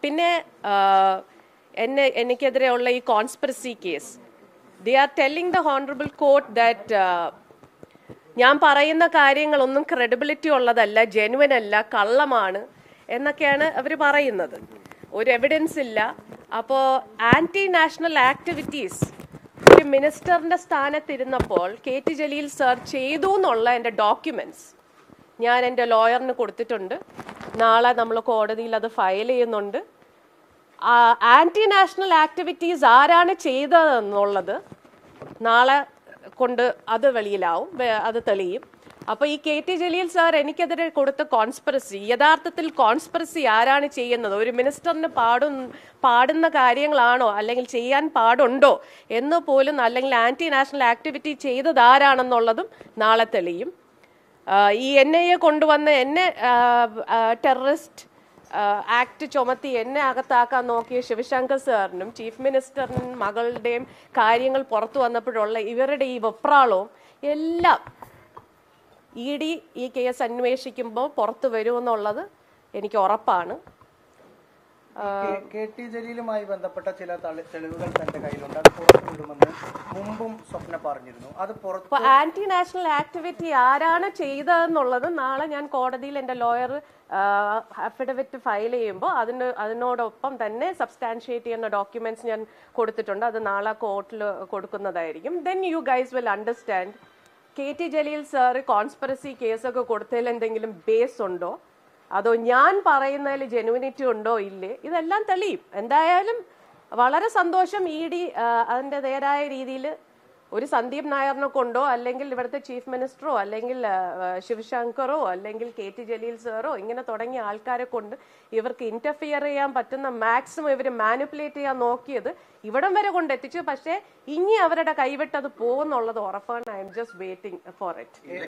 പിന്നെ ആ, എന്നെ എനിക്കെതിരെ ഉള്ള ഈ conspiracy case they are telling the honourable court that ഞാൻ പറയുന്ന കാര്യങ്ങളൊന്നും ക്രെഡിബിലിറ്റി ഉള്ളതല്ല ജെനുവൻ അല്ല കള്ളമാണ് എന്നൊക്കെയാണ് അവർ പറയുന്നത് ഒരു എവിഡൻസ് ഇല്ല അപ്പോൾ ആന്റി നാഷണൽ ആക്ടിവിറ്റീസ് ഒരു മിനിസ്റ്ററിന്റെ സ്ഥാനത്തിരുന്നപ്പോൾ കെ ടി ജലീൽ സർ ചെയ്തു എന്നുള്ള എൻ്റെ ഡോക്യുമെന്റ്സ് ഞാൻ എൻ്റെ ലോയറിന് കൊടുത്തിട്ടുണ്ട് നാളെ നമ്മൾ കോടതിയിൽ അത് ഫയൽ ചെയ്യുന്നുണ്ട് ആന്റി നാഷണൽ ആക്ടിവിറ്റീസ് ആരാണ് ചെയ്തതെന്നുള്ളത് നാളെ കൊണ്ട് അത് വെളിയിലാവും വേ- അത് തെളിയും അപ്പൊ ഈ കെ ടി ജലീൽ സാർ എനിക്കെതിരെ കൊടുത്ത കോൺസ്പിറസി യഥാർത്ഥത്തിൽ കോൺസ്പിറസി ആരാണ് ചെയ്യുന്നത് ഒരു മിനിസ്റ്ററിന് പാടും പാടുന്ന കാര്യങ്ങളാണോ അല്ലെങ്കിൽ ചെയ്യാൻ പാടുണ്ടോ എന്ന് പോലും അല്ലെങ്കിൽ ആന്റി നാഷണൽ ആക്ടിവിറ്റി ചെയ്തത് ആരാണെന്നുള്ളതും നാളെ തെളിയും ആ, ഈ എൻ ഐ എ കൊണ്ടുവന്ന് എന്നെ ടെററിസ്റ്റ് ആക്ട് ചുമത്തി എന്നെ അകത്താക്കാൻ നോക്കിയ ശിവശങ്കർ സാറിനും ചീഫ് മിനിസ്റ്ററിനും മകളുടെയും കാര്യങ്ങൾ പുറത്തു വന്നപ്പോഴുള്ള ഇവരുടെ ഈ വെപ്രാളവും എല്ലാം ഇ ഡി ഈ കേസ് അന്വേഷിക്കുമ്പോൾ പുറത്തു വരുമെന്നുള്ളത് എനിക്ക് ഉറപ്പാണ് കെ- കെ ടി ജലീലുമായി ബന്ധപ്പെട്ട ചില തളി- തെളിവുകൾ തന്റെ കയ്യിലുണ്ട് അത് പുറത്തു വിടുമെന്ന് മുമ്പും സ്വപ്ന പറഞ്ഞിരുന്നു അത് പുറത്ത് അപ്പൊ ആന്റി നാഷണൽ ആക്ടിവിറ്റി ആരാണ് ചെയ്തതെന്നുള്ളത് നാളെ ഞാൻ കോടതിയിൽ എന്റെ ലോയർ അഫിഡവിറ്റ് ഫയൽ ചെയ്യുമ്പോൾ അതിന് അതിനോടൊപ്പം തന്നെ സബ്സ്റ്റാൻഷിയേറ്റ് ചെയ്യുന്ന ഡോക്യുമെന്റ്സ് ഞാൻ കൊടുത്തിട്ടുണ്ട് അത് നാളെ കോർട്ടിൽ കൊടുക്കുന്നതായിരിക്കും then you guys will understand K T Jaleel sir conspiracy കേസൊക്കെ കൊടുത്തതിൽ എന്തെങ്കിലും ബേസ് ഉണ്ടോ അതോ ഞാൻ പറയുന്നതിൽ ജെനുവിനിറ്റി ഉണ്ടോ ഇല്ലേ ഇതെല്ലാം തെളിയും എന്തായാലും വളരെ സന്തോഷം ഇ ഡി അതിന്റെ നേരായ രീതിയിൽ ഒരു സന്ദീപ് നായറിനെ കൊണ്ടോ അല്ലെങ്കിൽ ഇവിടുത്തെ ചീഫ് മിനിസ്റ്ററോ അല്ലെങ്കിൽ ആ, ആ, ശിവശങ്കറോ അല്ലെങ്കിൽ കെ ടി ജലീൽ സാറോ ഇങ്ങനെ തുടങ്ങിയ ആൾക്കാരെ കൊണ്ട് ഇവർക്ക് ഇന്റർഫിയർ ചെയ്യാൻ പറ്റുന്ന മാക്സിമം ഇവർ മാനിപ്പുലേറ്റ് ചെയ്യാൻ നോക്കിയത് ഇവിടം വരെ കൊണ്ടെത്തിച്ചു പക്ഷേ ഇനി അവരുടെ കൈവിട്ടത് പോകുന്നുള്ളത് ഉറപ്പാണ് I am just waiting for it